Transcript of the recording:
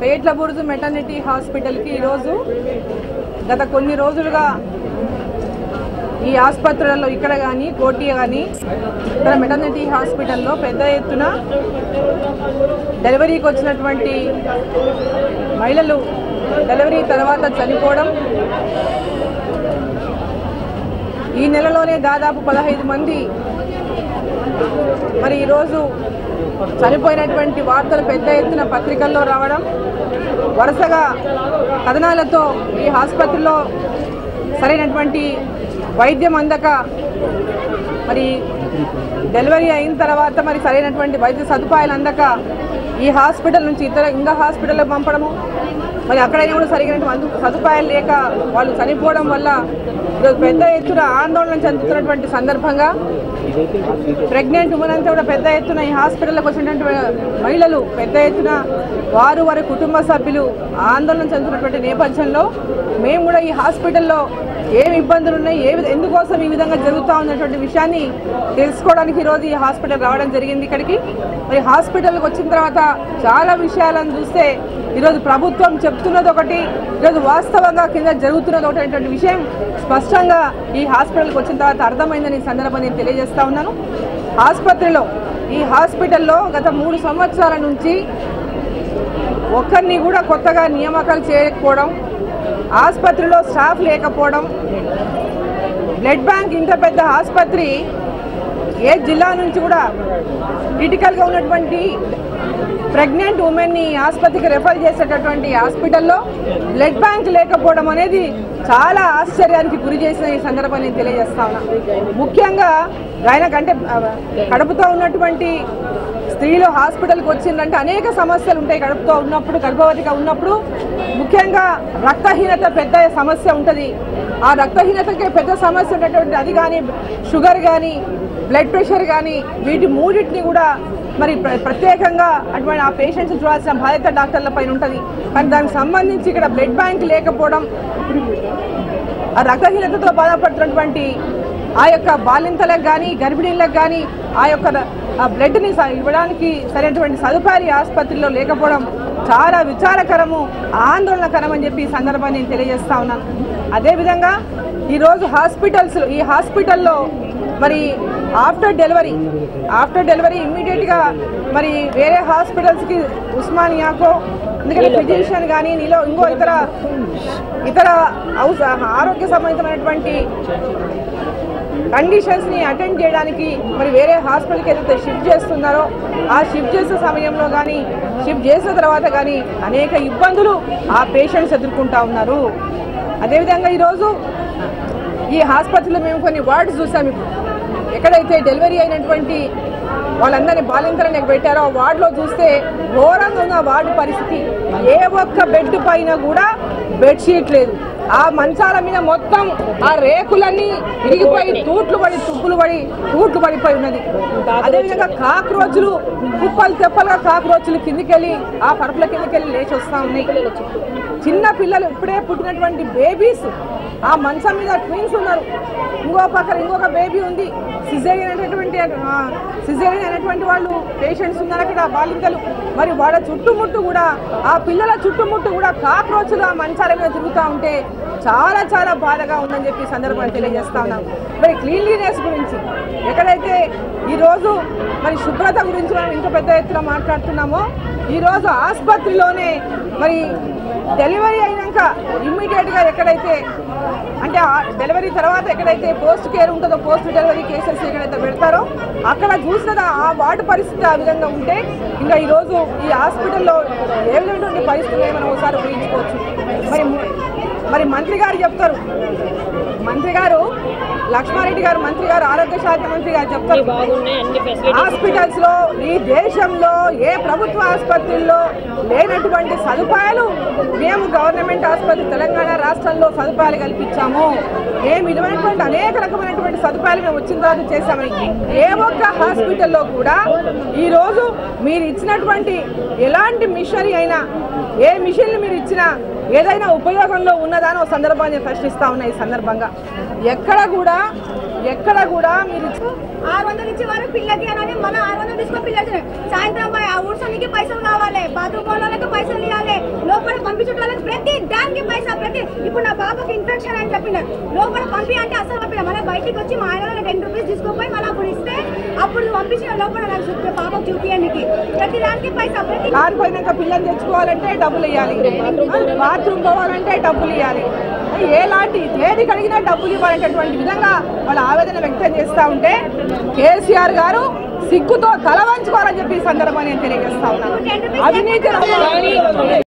పేట్ల బురుజు maternity హాస్పిటల్కి ఈరోజు గత కొన్ని రోజులుగా ఈ ఆసుపత్రులలో ఇక్కడ కానీ కోటి కానీ ఇక్కడ మెటర్నిటీ హాస్పిటల్లో పెద్ద ఎత్తున డెలివరీకి వచ్చినటువంటి మహిళలు డెలివరీ తర్వాత చనిపోవడం ఈ నెలలోనే దాదాపు పదహైదు మంది మరి ఈరోజు చనిపోయినటువంటి వార్తలు పెద్ద ఎత్తున పత్రికల్లో రావడం వరుసగా కథనాలతో ఈ ఆసుపత్రిలో సరైనటువంటి వైద్యం అందక మరి డెలివరీ అయిన తర్వాత మరి సరైనటువంటి వైద్య సదుపాయాలు అందక ఈ హాస్పిటల్ నుంచి ఇతర ఇంకా హాస్పిటల్కి పంపడము మరి అక్కడైనా కూడా సరిగినటువంటి సదుపాయాలు లేక వాళ్ళు చనిపోవడం వల్ల ఈరోజు పెద్ద ఎత్తున ఆందోళన చెందుతున్నటువంటి సందర్భంగా ప్రెగ్నెంట్ ఉమెన్ అంతా కూడా పెద్ద ఎత్తున ఈ హాస్పిటల్కి వచ్చినటువంటి మహిళలు పెద్ద ఎత్తున వారు వారి కుటుంబ సభ్యులు ఆందోళన చెందుతున్నటువంటి నేపథ్యంలో మేము కూడా ఈ హాస్పిటల్లో ఏమి ఇబ్బందులు ఉన్నాయి ఏ విధ- ఎందుకోసం ఈ విధంగా జరుగుతూ ఉన్నటువంటి విషయాన్ని తెలుసుకోవడానికి ఈరోజు ఈ హాస్పిటల్ రావడం జరిగింది ఇక్కడికి మరి హాస్పిటల్కి వచ్చిన తర్వాత చాలా విషయాలను చూస్తే ఈరోజు ప్రభుత్వం చెప్తున్నది ఒకటి ఈరోజు వాస్తవంగా కింద జరుగుతున్నది ఒకటి అనేటువంటి విషయం స్పష్టంగా ఈ హాస్పిటల్కి వచ్చిన తర్వాత అర్థమైందని ఈ సందర్భంగా నేను తెలియజేస్తా ఉన్నాను ఆసుపత్రిలో ఈ హాస్పిటల్లో గత మూడు సంవత్సరాల నుంచి ఒక్కరిని కూడా కొత్తగా నియామకాలు చేయకపోవడం ఆసుపత్రిలో స్టాఫ్ లేకపోవడం బ్లడ్ బ్యాంక్ ఇంత పెద్ద ఆసుపత్రి ఏ జిల్లా నుంచి కూడా క్రిటికల్గా ఉన్నటువంటి ప్రెగ్నెంట్ ఉమెన్ని ఆసుపత్రికి రెఫర్ చేసేటటువంటి హాస్పిటల్లో బ్లడ్ బ్యాంక్ లేకపోవడం అనేది చాలా ఆశ్చర్యానికి గురి చేసిన ఈ సందర్భాన్ని నేను తెలియజేస్తా ఉన్నా ముఖ్యంగా ఆయనకంటే ఆ, కడుపుతో ఉన్నటువంటి స్త్రీలు హాస్పిటల్కి వచ్చిందంటే అనేక సమస్యలు ఉంటాయి కడుపుతో ఉన్నప్పుడు గర్భవతిగా ఉన్నప్పుడు ముఖ్యంగా రక్తహీనత పెద్ద సమస్య ఉంటుంది ఆ రక్తహీనతకి పెద్ద సమస్య ఉన్నటువంటి అది కానీ షుగర్ కానీ బ్లడ్ ప్రెషర్ కానీ వీటి మూడింటిని కూడా మరి ప్ర- ప్రత్యేకంగా అటువంటి ఆ పేషెంట్స్ చూడాల్సిన బాధ్యత డాక్టర్ల పైన ఉంటుంది కానీ దానికి సంబంధించి ఇక్కడ బ్లడ్ బ్యాంక్ లేకపోవడం ఆ రక్తహీనతతో బాధపడుతున్నటువంటి ఆ యొక్క బాలింతలకు కానీ గర్భిణీలకు కానీ ఆ యొక్క ర- ఆ బ్లడ్ని స- ఇవ్వడానికి సరైనటువంటి సదుపాయాలు ఈ ఆసుపత్రిలో లేకపోవడం చాలా విచారకరము ఆందోళనకరం అని చెప్పి ఈ సందర్భాన్ని నేను తెలియజేస్తా ఉన్నాను అదేవిధంగా ఈరోజు హాస్పిటల్స్ ఈ హాస్పిటల్లో మరి ఆఫ్టర్ డెలివరీ ఆఫ్టర్ డెలివరీ ఇమ్మీడియట్గా మరి వేరే హాస్పిటల్స్కి ఉస్మానియాకో ఎందుకంటే ఫిజిషియన్ కానీ నీలో ఇంకో ఇతర ఇతర ఔష ఆరోగ్య సంబంధితమైనటువంటి కండిషన్స్ ని అటెండ్ చేయడానికి మరి వేరే హాస్పిటల్కి ఏదైతే షిఫ్ట్ చేస్తున్నారో ఆ షిఫ్ట్ చేసే సమయంలో కానీ షిఫ్ట్ చేసిన తర్వాత కానీ అనేక ఇబ్బందులు ఆ పేషెంట్స్ ఎదుర్కొంటా ఉన్నారు అదేవిధంగా ఈరోజు ఈ ఆసుపత్రిలో మేము కొన్ని వార్డ్స్ చూసాం ఇప్పుడు ఎక్కడైతే డెలివరీ అయినటువంటి వాళ్ళందరినీ బాలింతలను పెట్టారో ఆ వార్డులో చూస్తే ఘోరంగా ఉన్న వార్డు పరిస్థితి ఏ ఒక్క బెడ్ పైన కూడా బెడ్షీట్ లేదు ఆ మంచాల మీద మొత్తం ఆ రేకులన్నీ విరిగిపోయి తూట్లు పడి తుప్పులు పడి తూట్లు పడిపోయి ఉన్నది అదేవిధంగా కాక్రోచులు కుప్పలు తెప్పలుగా కాక్రోచులు కిందికెళ్ళి ఆ పరుపుల కిందికెళ్ళి లేచి వస్తూ ఉన్నాయి చిన్న పిల్లలు ఇప్పుడే పుట్టినటువంటి బేబీస్ ఆ మంచం మీద ట్విన్స్ ఉన్నారు ఇంకో పక్కన ఇంకొక బేబీ ఉంది సిజేరియన్ అనేటువంటి సిజేరియన్ అనేటువంటి వాళ్ళు పేషెంట్స్ ఉన్నారు అక్కడ బాలింతలు మరి వాళ్ళ చుట్టుముట్టు కూడా ఆ పిల్లల చుట్టుముట్టు కూడా కాక్రోచులు ఆ మంచాల మీద తిరుగుతూ ఉంటే చాలా చాలా బాధగా ఉందని చెప్పి ఈ సందర్భంగా తెలియజేస్తా ఉన్నాం మరి క్లీన్లీనెస్ గురించి ఎక్కడైతే ఈరోజు మరి శుభ్రత గురించి మనం ఇంత పెద్ద ఎత్తున మాట్లాడుతున్నామో ఈరోజు ఆసుపత్రిలోనే మరి డెలివరీ అయినాక ఇమ్మీడియట్గా ఎక్కడైతే అంటే ఆ డెలివరీ తర్వాత ఎక్కడైతే పోస్ట్ కేర్ ఉంటుందో పోస్ట్ డెలివరీ కేసెస్ ఎక్కడైతే పెడతారో అక్కడ చూసిన ఆ వార్డు పరిస్థితి ఆ విధంగా ఉంటే ఇంకా ఈరోజు ఈ హాస్పిటల్లో ఏ విధమైనటువంటి పరిస్థితులు మనం ఒకసారి ఊహించుకోవచ్చు మరి ము- మరి మంత్రి గారు చెప్తారు మంత్రి గారు లక్ష్మారెడ్డి గారు మంత్రి గారు ఆరోగ్య శాఖ మంత్రి గారు చెప్తారు బాగున్నాయి అన్ని ఫెసిలిటీస్ హాస్పిటల్స్ లో ఈ దేశంలో ఏ ప్రభుత్వ ఆసుపత్రుల్లో లేనటువంటి సదుపాయాలు మేము గవర్నమెంట్ ఆసుపత్రి తెలంగాణ రాష్ట్రంలో సదుపాయాలు కల్పించాము మేము ఇటువంటి అనేక రకమైనటువంటి సదుపాయాలు మేము వచ్చిన తర్వాత చేశామని ఏ ఒక్క హాస్పిటల్లో కూడా ఈ రోజు మీరు ఇచ్చినటువంటి ఎలాంటి మిషనరీ అయినా ఏ మిషన్లు మీరు ఇచ్చినా ఏదైనా ఉపయోగంలో ఉన్నదా అని ఒక సందర్భాన్ని నేను ప్రశ్నిస్తా ఉన్నా ఈ సందర్భంగా ఎక్కడ కూడా ఎక్కడ కూడా మీరు ఇచ్చిన- ఆరు వందలు ఇచ్చేవారు పిల్లకి అని మళ్ళీ ఆరు వందలు తీసుకొని పిల్లలు సాయంత్రం పోయి ఆ ఊడ్చడానికి పైసలు కావాలి బాత్రూమ్ వాళ్ళకి పైసలు ఇవ్వాలి దానికి పైసా ప్రతి ఇప్పుడు నా బాబుకి ఇన్ఫెక్షన్ అని చెప్పినారు లోపల పంపి అంటే అసలు పంపిన మళ్ళీ బయటికి వచ్చి మా ఆయన టెన్ రూపీస్ తీసుకుపోయి మళ్ళీ అప్పుడు ఇస్తే అప్పుడు పంపించిన లోపల నాకు చూపి పాపకు చూపియండికి ప్రతి దానికి పైసా ప్రతి కారు పోయినాక పిల్లలు తెచ్చుకోవాలంటే డబ్బులు ఇవ్వాలి బాత్రూమ్ పోవాలంటే డబ్బులు ఇవ్వాలి ఎలాంటి దేనికి అడిగినా డబ్బులు ఇవ్వాలనేటటువంటి విధంగా వాళ్ళ ఆవేదన వ్యక్తం చేస్తూ ఉంటే కేసీఆర్ గారు సిగ్గుతో తల వంచుకోవాలని చెప్పి ఈ సందర్భంగా నేను తెలియజేస్తా ఉన్నాను అవినీతి